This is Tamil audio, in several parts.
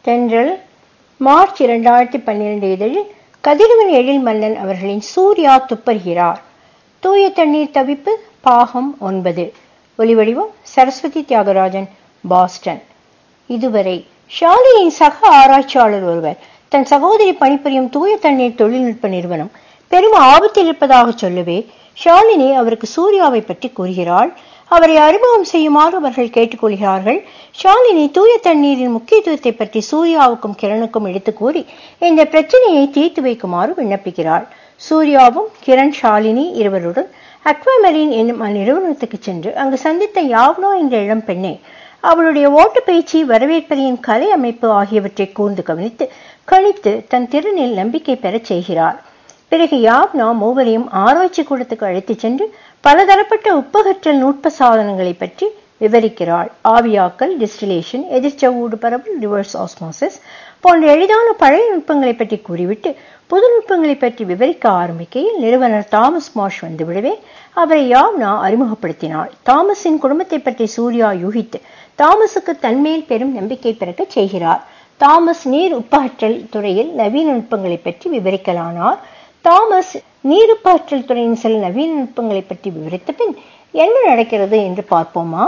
தென்றல் மார்ச் இரண்டாயிரத்தி பன்னிரண்டு இதழில் கதிரவன் எழில் மன்னன் அவர்களின் சூர்யா துப்பறிகிறார் தூய தண்ணீர் தவிப்பு பாகம் ஒன்பது ஒலிவடிவம் சரஸ்வதி தியாகராஜன் பாஸ்டன் இதுவரை ஷாலினியின் சக ஆராய்ச்சியாளர் ஒருவர் தன் சகோதரி பணிபுரியும் தூய தண்ணீர் தொழில்நுட்ப நிறுவனம் பெரும் ஆபத்தில் இருப்பதாக சொல்லவே ஷாலினி அவருக்கு சூர்யாவை பற்றி கூறுகிறாள் அவரை அறிமுகம் செய்யுமாறு அவர்கள் கேட்டுக்கொள்கிறார்கள் ஷாலினி தூய தண்ணீரின் முக்கியத்துவத்தை பற்றி சூர்யாவுக்கும் கிரணுக்கும் எடுத்து கூறி இந்த பிரச்சனையை தீர்த்து வைக்குமாறு விண்ணப்பிக்கிறாள் சூர்யாவும் கிரண் ஷாலினி இருவருடன் அக்வாமெரின் என்னும் அந்நிறுவனத்துக்கு சென்று அங்கு சந்தித்த யாவ்னோ என்ற இளம் பெண்ணை அவளுடைய ஓட்டு பயிற்சி வரவேற்பறையின் கலை அமைப்பு ஆகியவற்றை கூர்ந்து கவனித்து கணித்து தன் திறனில் நம்பிக்கை பெறச் செய்கிறார் பிறகு யாவ்னா மூவரையும் ஆராய்ச்சி கூடத்துக்கு அழைத்துச் சென்று பலதரப்பட்ட உப்பகற்றல் நுட்ப சாதனங்களை பற்றி விவரிக்கிறாள் ஆவியாக்கல் டிஸ்டிலேஷன் எதிர்ச்சவூடு பரவல் ரிவர்ஸ் ஆஸ்மோசிஸ் போன்ற எளிதான பழைய நுட்பங்களை பற்றி கூறிவிட்டு புது நுட்பங்களை பற்றி விவரிக்க ஆரம்பிக்கையில் நிறுவனர் தாமஸ் மாஷ் வந்துவிடவே அவரை யாவ்னா அறிமுகப்படுத்தினாள் தாமஸின் குடும்பத்தை பற்றி சூர்யா யூகித்து தாமஸுக்கு தன்மேல் பெரும் நம்பிக்கை பிறக்கச் செய்கிறார் தாமஸ் நீர் உப்பகற்றல் துறையில் நவீன நுட்பங்களை பற்றி விவரிக்கலானார் தாமஸ் நீருப்பாற்றல் துறையின் சில நவீன நுட்பங்களை பற்றி விவரித்த பின் என்ன நடக்கிறது என்று பார்ப்போமா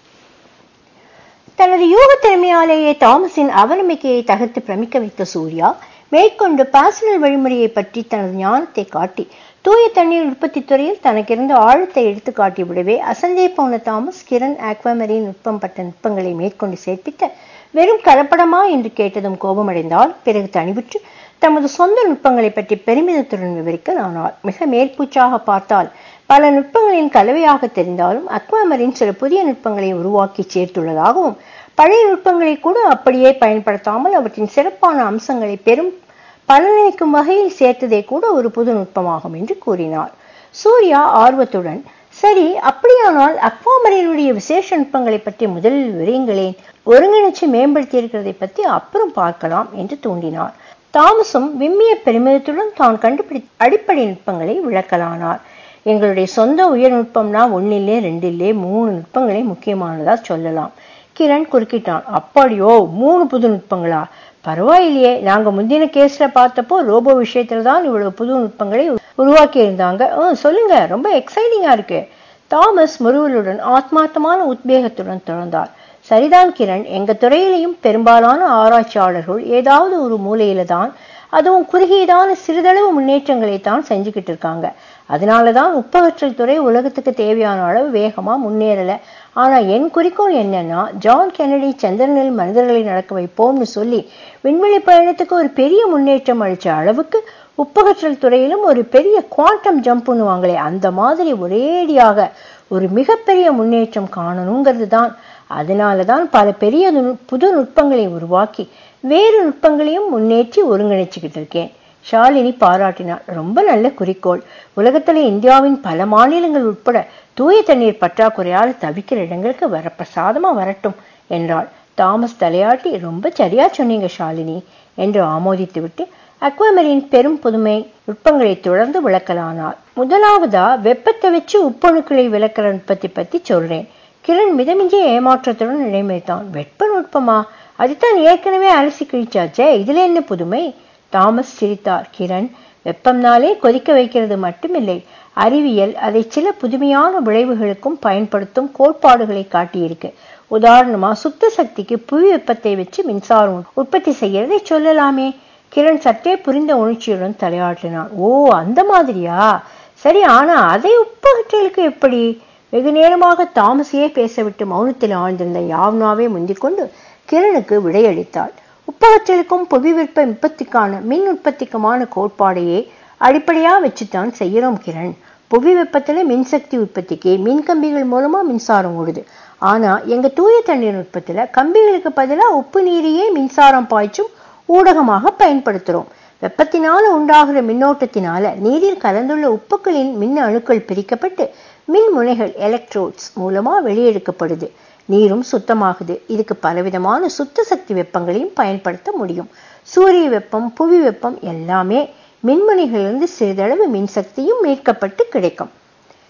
தனது யூக திறமையாலேயே தாமஸின் அவநம்பிக்கையை தகர்த்து பிரமிக்க வைத்த சூர்யா மேற்கொண்டு பாசனல் வழிமுறையை பற்றி தனது ஞானத்தை காட்டி தூய தண்ணீர் உற்பத்தி துறையில் தனக்கிருந்த ஆழத்தை எடுத்து காட்டி விடவே அசந்தே போன தாமஸ் கிரண் ஆக்வாமரின் நுட்பம் பட்ட நுட்பங்களை மேற்கொண்டு சேர்ப்பிக்க வெறும் கலப்படமா என்று கேட்டதும் கோபமடைந்தால் பிறகு தனிவிற்று தமது சொந்த நுட்பங்களை பற்றி பெருமிதத்துடன் விவரிக்க நானார் மிக மேற்பூச்சாக பார்த்தால் பல நுட்பங்களின் கலவையாக தெரிந்தாலும் அக்வாமரின் சில புதிய நுட்பங்களை உருவாக்கி சேர்த்துள்ளதாகவும் பழைய நுட்பங்களை கூட அப்படியே பயன்படுத்தாமல் அவற்றின் சிறப்பான அம்சங்களை பெரும் பலனளிக்கும் வகையில் சேர்த்ததே கூட ஒரு புது நுட்பமாகும் என்று கூறினார் சூர்யா ஆர்வத்துடன் சரி அப்படியானால் அக்வாமரினுடைய விசேஷ நுட்பங்களை பற்றி முதலில் விவரிங்களேன் ஒருங்கிணைச்சு மேம்படுத்தி இருக்கிறதை பற்றி அப்புறம் பார்க்கலாம் என்று தூண்டினார் தாமஸும் விம்மிய பெருமிதத்துடன் தான் கண்டுபிடி அடிப்படை நுட்பங்களை விளக்கலானார் எங்களுடைய சொந்த உயர் நுட்பம்னா ஒன்னில்லே ரெண்டில்லே மூணு நுட்பங்களே முக்கியமானதா சொல்லலாம் கிரண் குறுக்கிட்டான் அப்படியோ மூணு புது நுட்பங்களா பரவாயில்லையே நாங்க முந்தின கேஸ்ல பார்த்தப்போ ரோபோ விஷயத்துல தான் இவ்வளவு புது நுட்பங்களை உருவாக்கி இருந்தாங்க சொல்லுங்க ரொம்ப எக்ஸைட்டிங்கா இருக்கு தாமஸ் முருவலுடன் ஆத்மார்த்தமான உத்வேகத்துடன் தொடர்ந்தார் சரிதான் கிரண் எங்க துறையிலையும் பெரும்பாலான ஆராய்ச்சியாளர்கள் ஏதாவது ஒரு மூலையில தான் அதுவும் குறுகியதான சிறிதளவு முன்னேற்றங்களை தான் செஞ்சுக்கிட்டு இருக்காங்க அதனாலதான் உப்பகற்றல் துறை உலகத்துக்கு தேவையான அளவு வேகமா முன்னேறல ஆனா என் குறிக்கோள் என்னன்னா ஜான் கெனடி சந்திரனில் மனிதர்களை நடக்க வைப்போம்னு சொல்லி விண்வெளி பயணத்துக்கு ஒரு பெரிய முன்னேற்றம் அளிச்ச அளவுக்கு உப்பகற்றல் துறையிலும் ஒரு பெரிய குவாண்டம் ஜம்ப்னுவாங்களே அந்த மாதிரி ஒரேடியாக ஒரு மிகப்பெரிய முன்னேற்றம் காணணுங்கிறது தான் அதனால தான் பல பெரிய புது நுட்பங்களை உருவாக்கி வேறு நுட்பங்களையும் முன்னேற்றி ஒருங்கிணைச்சுக்கிட்டு இருக்கேன் ஷாலினி பாராட்டினார் ரொம்ப நல்ல குறிக்கோள் உலகத்துல இந்தியாவின் பல மாநிலங்கள் உட்பட தூய தண்ணீர் பற்றாக்குறையால் தவிக்கிற இடங்களுக்கு வரப்பிரசாதமா வரட்டும் என்றாள் தாமஸ் தலையாட்டி ரொம்ப சரியா சொன்னீங்க ஷாலினி என்று ஆமோதித்து விட்டு அக்வாமரின் பெரும் புதுமை நுட்பங்களை தொடர்ந்து விளக்கலானார் முதலாவதா வெப்பத்தை வச்சு உப்பணுக்களை விளக்குற நுட்பத்தை பத்தி சொல்றேன் கிரண் மிதமிஞ்சிய ஏமாற்றத்துடன் இடைமறித்தான் வெப்ப நுட்பமா அதுதான் ஏற்கனவே அலசி கிழிச்சாச்சே இதுல என்ன புதுமை தாமஸ் சிரித்தார் கிரண் வெப்பம்னாலே கொதிக்க வைக்கிறது மட்டுமில்லை அறிவியல் அதை சில புதுமையான விளைவுகளுக்கும் பயன்படுத்தும் கோட்பாடுகளை காட்டியிருக்கு உதாரணமா சுத்த சக்திக்கு புவி வெப்பத்தை வச்சு மின்சாரம் உற்பத்தி செய்யறதை சொல்லலாமே கிரண் சற்றே புரிந்த உணர்ச்சியுடன் தலையாட்டினான் ஓ அந்த மாதிரியா சரி ஆனா அதை உப்பகற்றலுக்கு எப்படி வெகு நேரமாக தாமஸையே பேசவிட்டு மௌனத்தில் ஆழ்ந்திருந்த யாவ்னாவே முந்திக்கொண்டு கிரணுக்கு விடையளித்தாள் உப்பகற்றலுக்கும் புவி வெப்ப உற்பத்திக்கான மின் உற்பத்திக்குமான கோட்பாடையே அடிப்படையா வச்சுதான் செய்யறோம் கிரண் புவி வெப்பத்துல மின்சக்தி உற்பத்திக்கு மின் கம்பிகள் மூலமா மின்சாரம் ஓடுது ஆனா எங்க தூய தண்ணீர் நுட்பத்துல கம்பிகளுக்கு பதிலா உப்பு நீரையே மின்சாரம் பாய்ச்சும் ஊடகமாக பயன்படுத்துறோம் வெப்பத்தினால உண்டாகிற மின்னோட்டத்தினால நீரில் கலந்துள்ள உப்புக்களின் மின் அணுக்கள் பிரிக்கப்பட்டு மின் முனைகள் எலக்ட்ரோட்ஸ் மூலமா வெளியெடுக்கப்படுது நீரும் சுத்தமாகுது இதுக்கு பலவிதமான சுத்த சக்தி வெப்பங்களையும் பயன்படுத்த முடியும் சூரிய வெப்பம் புவி வெப்பம் எல்லாமே மின்முனைகளிலிருந்து சிறிதளவு மின்சக்தியும் மீட்கப்பட்டு கிடைக்கும்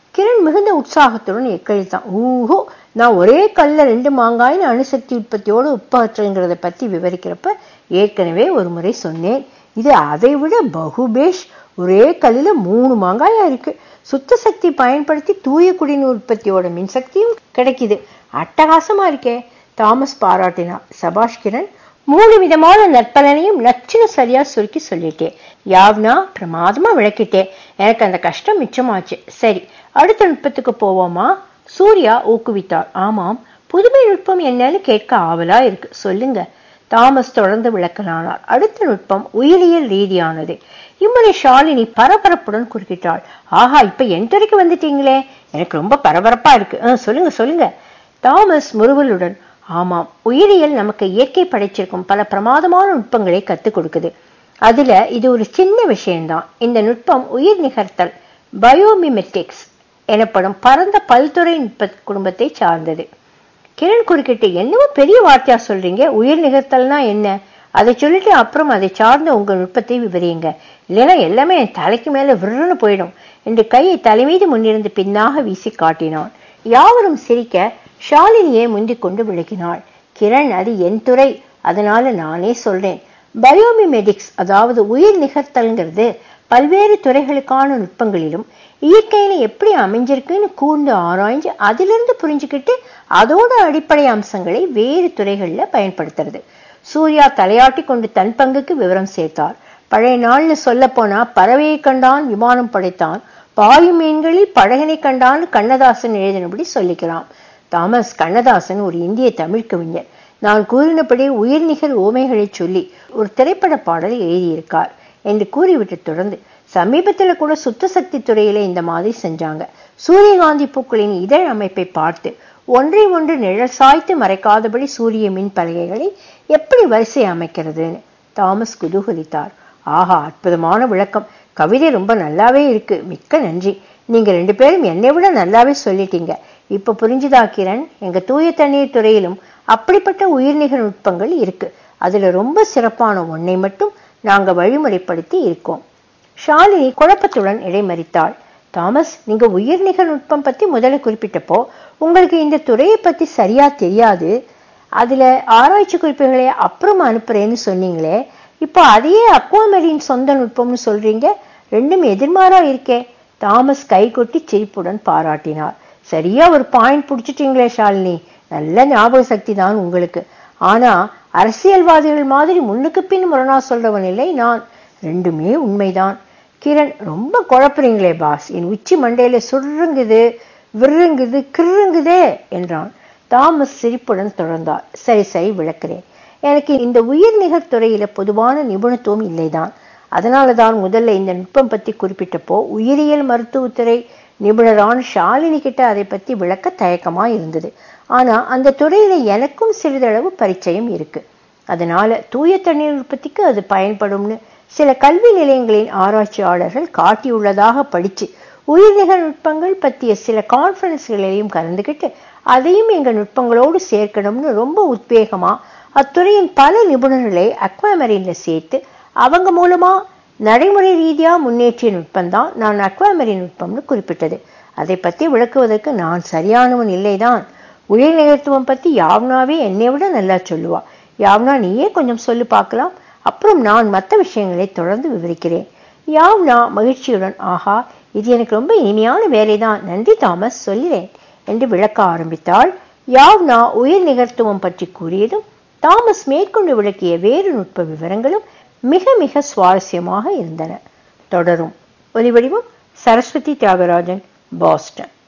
கிரண் மிகுந்த உற்சாகத்துடன் எக்களித்தான் ஊஹோ நான் ஒரே கல்ல ரெண்டு மாங்காய்னு அணுசக்தி உற்பத்தியோட உப்பாற்றல்ங்கிறத பத்தி விவரிக்கிறப்ப ஏற்கனவே ஒரு முறை சொன்னேன் இது அதை விட பகுபேஷ் ஒரே கல்லில் மூணு மாங்காயா இருக்கு சுத்த சக்தி பயன்படுத்தி தூய குடிநீர் உற்பத்தியோட மின்சக்தியும் கிடைக்குது அட்டகாசமா இருக்கே தாமஸ் பாராட்டினார் சபாஷ் கிரண் மூணு விதமான நற்பலனையும் நச்சுன்னு சரியா சுருக்கி சொல்லிட்டேன் யாவ்னா பிரமாதமா விளக்கிட்டேன் எனக்கு அந்த கஷ்டம் மிச்சமாச்சு சரி அடுத்த நுட்பத்துக்கு போவோமா சூர்யா ஊக்குவித்தார் ஆமாம் புதுமை நுட்பம் என்னன்னு கேட்க ஆவலா இருக்கு சொல்லுங்க தாமஸ் தொடர்ந்து விளக்கலானார் அடுத்த நுட்பம் உயிரியல் ரீதியானது இம்முறை ஷாலினி பரபரப்புடன் குறுக்கிட்டாள் ஆஹா இப்ப என் துறைக்கு வந்துட்டீங்களே எனக்கு ரொம்ப பரபரப்பா இருக்கு ஆ, சொல்லுங்க சொல்லுங்க தாமஸ் முறுவலுடன் ஆமாம் உயிரியல் நமக்கு இயற்கை படைச்சிருக்கும் பல பிரமாதமான நுட்பங்களை கத்துக் கொடுக்குது அதுல இது ஒரு சின்ன விஷயம்தான் இந்த நுட்பம் உயிர் நிகர்த்தல் பயோமிமெட்டிக்ஸ் எனப்படும் பரந்த பல்துறை நுட்ப குடும்பத்தை சார்ந்தது கிரண் குறுக்கிட்டு என்னவோ பெரிய வார்த்தையா சொல்றீங்க உயிர் நிகழ்த்தல்னா என்ன அதை சொல்லிட்டு அப்புறம் அதை சார்ந்த உங்க நுட்பத்தை விவரியுங்க இல்லைன்னா எல்லாமே என் தலைக்கு மேல விருன்னு போயிடும் என்று கையை தலைமீது முன்னிருந்து பின்னாக வீசி காட்டினான் யாவரும் சிரிக்க ஷாலினியை முந்திக் கொண்டு விளக்கினாள் கிரண் அது என் துறை அதனால நானே சொல்றேன் பயோமிமெடிக்ஸ் அதாவது உயிர் நிகழ்த்தல்ங்கிறது பல்வேறு துறைகளுக்கான நுட்பங்களிலும் இயற்கையில எப்படி அமைஞ்சிருக்குன்னு கூர்ந்து ஆராய்ஞ்சு அதிலிருந்து புரிஞ்சுக்கிட்டு அதோட அடிப்படை அம்சங்களை வேறு துறைகள்ல பயன்படுத்துறது சூர்யா தலையாட்டி கொண்டு தன் பங்குக்கு விவரம் சேர்த்தார் பழைய நாள்னு சொல்ல போனா பறவையை கண்டான் விமானம் படைத்தான் பாயும் மீன்களில் படகனை கண்டான்னு கண்ணதாசன் எழுதினபடி சொல்லிக்கிறான் தாமஸ் கண்ணதாசன் ஒரு இந்திய தமிழ் கவிஞர் நான் கூறினபடி உயிர்நிகர் ஓமைகளை சொல்லி ஒரு திரைப்பட பாடல் எழுதியிருக்கார் என்று கூறிவிட்டு தொடர்ந்து சமீபத்துல கூட சுத்த சக்தி துறையில இந்த மாதிரி செஞ்சாங்க சூரியகாந்தி பூக்களின் இதழ் அமைப்பை பார்த்து ஒன்றை ஒன்று நிழல் சாய்த்து மறைக்காதபடி சூரிய மின் பலகைகளை எப்படி வரிசை அமைக்கிறதுன்னு தாமஸ் குதூகலித்தார் ஆஹா அற்புதமான விளக்கம் கவிதை ரொம்ப நல்லாவே இருக்கு மிக்க நன்றி நீங்க ரெண்டு பேரும் என்னை விட நல்லாவே சொல்லிட்டீங்க இப்ப புரிஞ்சுதா கிரண் எங்க தூய தண்ணீர் துறையிலும் அப்படிப்பட்ட உயிர்நிகர் நுட்பங்கள் இருக்கு அதுல ரொம்ப சிறப்பான ஒன்றை மட்டும் நாங்க வழிமுறைப்படுத்தி இருக்கோம் ஷாலினி குழப்பத்துடன் இடைமறித்தாள் தாமஸ் நீங்க உயிர்நிகர் நுட்பம் பத்தி முதல்ல குறிப்பிட்டப்போ உங்களுக்கு இந்த துறையை பத்தி சரியா தெரியாது அதுல ஆராய்ச்சி குறிப்புகளை அப்புறம் அனுப்புறேன்னு சொன்னீங்களே இப்போ அதையே அக்வாமெரின் சொந்த நுட்பம்னு சொல்றீங்க ரெண்டும் எதிர்மாறா இருக்கே தாமஸ் கைகொட்டி சிரிப்புடன் பாராட்டினார் சரியா ஒரு பாயிண்ட் பிடிச்சிட்டீங்களே ஷாலினி நல்ல ஞாபக சக்தி தான் உங்களுக்கு ஆனா அரசியல்வாதிகள் மாதிரி முன்னுக்கு பின் முரணா சொல்றவன் இல்லை நான் ரெண்டுமே உண்மைதான் கிரண் ரொம்ப குழப்புறீங்களே பாஸ் என் உச்சி மண்டையில சுருங்குது விருங்குது கிருங்குதே என்றான் தாமஸ் சிரிப்புடன் தொடர்ந்தார் சரி சரி விளக்குறேன் எனக்கு இந்த உயிர்நிகர் துறையில பொதுவான நிபுணத்துவம் இல்லைதான் அதனால தான் முதல்ல இந்த நுட்பம் பத்தி குறிப்பிட்டப்போ உயிரியல் மருத்துவத்துறை நிபுணரான ஷாலினி கிட்ட அதை பத்தி விளக்க தயக்கமா இருந்தது ஆனா அந்த துறையில எனக்கும் சிறிதளவு பரிச்சயம் இருக்கு அதனால தூய தண்ணீர் உற்பத்திக்கு அது பயன்படும்னு சில கல்வி நிலையங்களின் ஆராய்ச்சியாளர்கள் காட்டியுள்ளதாக படிச்சு உயிர்நிகர் நுட்பங்கள் பற்றிய சில கான்ஃபரன்ஸ்களையும் கலந்துக்கிட்டு அதையும் எங்க நுட்பங்களோடு சேர்க்கணும்னு ரொம்ப உத்வேகமா அத்துறையின் பல நிபுணர்களை அக்வாமரின்ல சேர்த்து அவங்க மூலமா நடைமுறை ரீதியா முன்னேற்றிய நுட்பம்தான் நான் அக்வாமரின் நுட்பம்னு குறிப்பிட்டது அதை பத்தி விளக்குவதற்கு நான் சரியானவன் இல்லைதான் உயிர் நிகழ்த்துவம் பத்தி யாவ்னாவே என்னை விட நல்லா சொல்லுவா யாவ்னா நீயே கொஞ்சம் சொல்லு பார்க்கலாம் அப்புறம் நான் மற்ற விஷயங்களை தொடர்ந்து விவரிக்கிறேன் யாவ்னா மகிழ்ச்சியுடன் ஆஹா இது எனக்கு ரொம்ப இனிமையான வேலைதான் நன்றி தாமஸ் சொல்கிறேன் என்று விளக்க ஆரம்பித்தாள் யாவ்னா உயிர் நிகழ்த்துவம் பற்றி கூறியதும் தாமஸ் மேற்கொண்டு விளக்கிய வேறு நுட்ப விவரங்களும் மிக மிக சுவாரஸ்யமாக இருந்தன தொடரும் ஒலிவடிவம் சரஸ்வதி தியாகராஜன் பாஸ்டன்